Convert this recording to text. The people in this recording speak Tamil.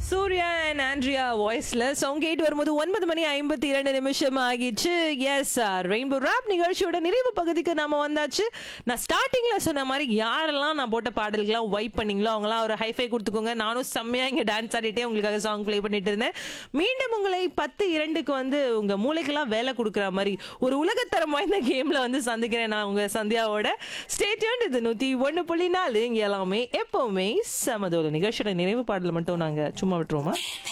சூர்யா அண்ட் ஆண்ட்ரியா வாய்ஸ்ல சாங் கேட்டு வரும்போது ஒன்பது மணி ஐம்பத்தி இரண்டு நிமிஷம் ஆகிடுச்சு எஸ் சார் ரெயின்போ ராப் நிகழ்ச்சியோட நிறைவு பகுதிக்கு நாம வந்தாச்சு நான் ஸ்டார்டிங்ல சொன்ன மாதிரி யாரெல்லாம் நான் போட்ட பாடல்கள்லாம் வைப் பண்ணீங்களோ அவங்களாம் ஒரு ஹைஃபை கொடுத்துக்கோங்க நானும் செம்மையா இங்க டான்ஸ் ஆடிட்டே உங்களுக்காக சாங் ப்ளே பண்ணிட்டு இருந்தேன் மீண்டும் உங்களை பத்து இரண்டுக்கு வந்து உங்க மூளைக்கெல்லாம் வேலை கொடுக்குற மாதிரி ஒரு உலகத்தரம் வாய்ந்த கேம்ல வந்து சந்திக்கிறேன் நான் உங்க சந்தியாவோட ஸ்டேட்யூன் இது நூத்தி ஒண்ணு புள்ளி நாலு இங்க எல்லாமே எப்பவுமே சமதோல நிகழ்ச்சியோட நிறைவு பாடல மட்டும் நாங்க சும்மா விட்டுருவோமா